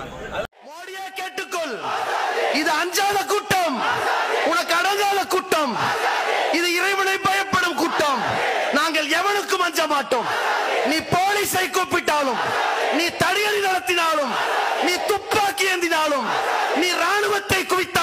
மோடியே கேட்டுக்கொள் இது அஞ்சாத கூட்டம் உனக்கு அடங்காத கூட்டம் இது இறைவனை பயப்படும் கூட்டம் நாங்கள் எவனுக்கும் அஞ்ச மாட்டோம் நீ போலீஸை கூப்பிட்டாலும் நீ தடியடி நடத்தினாலும் நீ துப்பாக்கி ஏந்தினாலும் நீ ராணுவத்தை குவித்தாலும்